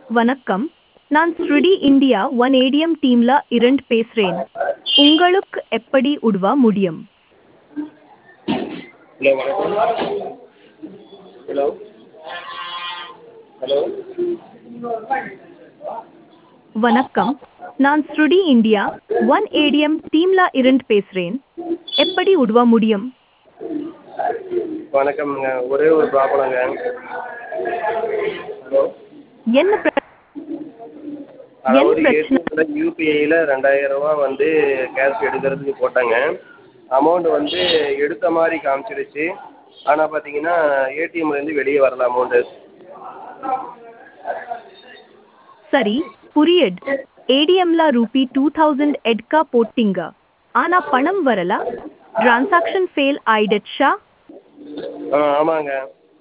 வணக்கம் நான் ஸ்ருடி இந்தியா ஒன் ஏடிஎம் டீம்ல இரண்டு பேசுறேன் உங்களுக்கு எப்படி உதவ முடியும் ஹலோ வணக்கம் ஹலோ ஹலோ வணக்கம் நான் ஸ்ருடி இந்தியா ஒன் ஏடிஎம் டீம்ல இரண்டு பேசுறேன் எப்படி உதவ முடியும் வணக்கம்ங்க ஒரே ஒரு ப்ராப்ளங்க ஹலோ என்ன பிர- அதாவது பிரச்சனை? ஏடிஎம்ல யூபிஐயில் ரெண்டாயிரம் ரூபா வந்து கேஷ் எடுக்கிறதுக்கு போட்டாங்க அமௌண்ட் வந்து எடுத்த மாதிரி காமிச்சிடுச்சு ஆனால் பார்த்தீங்கன்னா ஏடிஎம்லேருந்து வெளியே வரல அமௌண்ட்டு சரி புரியட் ஏடிஎம்ல ரூபி டூ தௌசண்ட் எட்கா போட்டீங்க ஆனா பணம் வரல டிரான்சாக்ஷன் ஃபெயில் ஆயிடுச்சா ஆ ஆமாங்க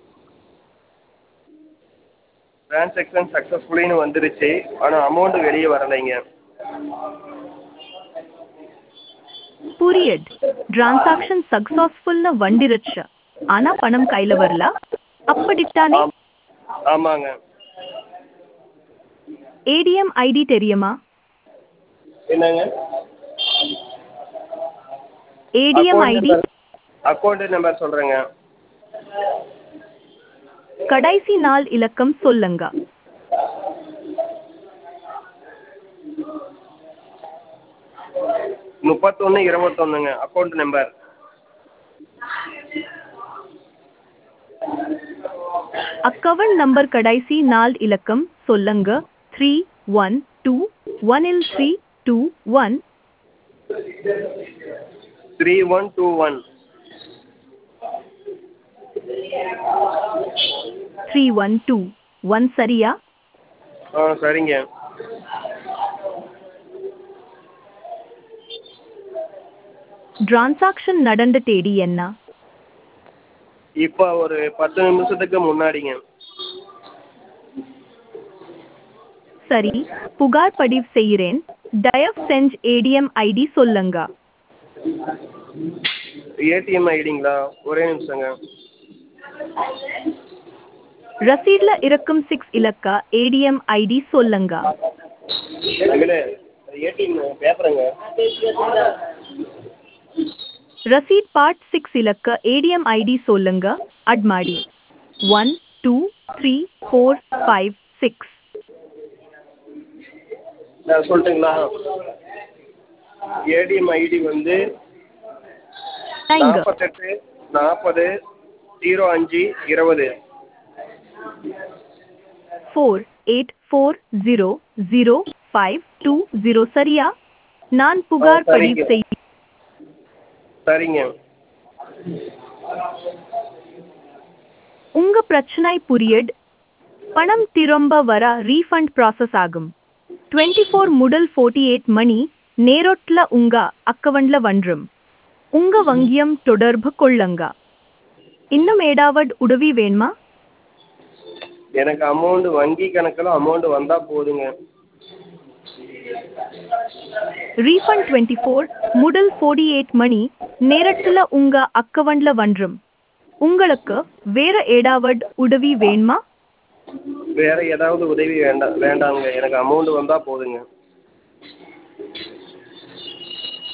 டிரான்சாக்ஷன் சக்ஸஸ்ஃபுல்லின்னு வந்துருச்சு ஆனால் அமௌண்ட் வெளியே வரலைங்க புரியட் டிரான்சாக்ஷன் சக்சஸ்ஃபுல்னு வண்டிருச்சு ஆனா பணம் கையில வரல அப்படித்தானே ஆம் ஆமாங்க ஏடிஎம் ஐடி தெரியுமா என்னங்க ஏடிஎம் ஐடி அக்கௌண்ட் நம்பர் சொல்கிறேங்க கடைசி நாள் இலக்கம் சொல்லுங்க முப்பத்தொன்று இருபத்தொன்னுங்க அக்கௌண்ட் நம்பர் அக்கவுண்ட் நம்பர் கடைசி நாள் இலக்கம் சொல்லுங்க த்ரீ ஒன் டூ ஒன் இல் three two one three one two one three one two one சரியா ஆ சரிங்க டிரான்சாக்ஷன் நடந்த தேதி என்ன இப்போ ஒரு பத்து நிமிஷத்துக்கு முன்னாடிங்க சரி புகார் பதிவு செய்கிறேன் தயவு செஞ்சு ஏடிஎம் ஐடி சொல்லுங்க ஏடிஎம் ஐடிங்களா ஒரே நிமிஷங்க ரசீட்ல இருக்கும் சிக்ஸ் இலக்க ஏடிஎம் ஐடி சொல்லுங்க எங்களே ஏடிஎம் பேசுகிறேங்க ரசீட் பார்ட் சிக்ஸ் இலக்க ஏடிஎம் ஐடி சொல்லுங்க அட் ಮಾಡಿ one two three four five six நான் சொல்லட்டுங்களா ஏடிஎம் ஐடி வந்து இங்க நாற்பத்தெட்டு நாற்பது ஜீரோ அஞ்சு இருபது four eight four zero zero five two zero சரியா நான் புகார் ஆ, சரிங்க. பதிவு செய் சரிங்க உங்க பிரச்சனை புரியட் பணம் திரும்ப வர ரீஃபண்ட் ப்ராசஸ் ஆகும் டுவெண்ட்டி ஃபோர் முதல் ஃபோர்ட்டி எயிட் மணி நேரத்துல உங்க அக்கவுண்ட்ல வந்துரும் உங்க வங்கியம் தொடர்பு கொள்ளுங்க இன்னும் ஏதாவது உதவி வேணுமா எனக்கு அமௌண்ட் வங்கி கணக்கில் அமௌண்ட் வந்தால் போதுங்க ரீஃபண்ட் டுவெண்ட்டி ஃபோர் முதல் ஃபோர்ட்டி எயிட் மணி நேரத்துல உங்க அக்கவுண்ட்ல வந்துரும் உங்களுக்கு வேற ஏதாவது உதவி வேணுமா வேற ஏதாவது உதவி வேண்டாம் வேண்டாங்க எனக்கு அமௌண்ட் வந்தால் போதுங்க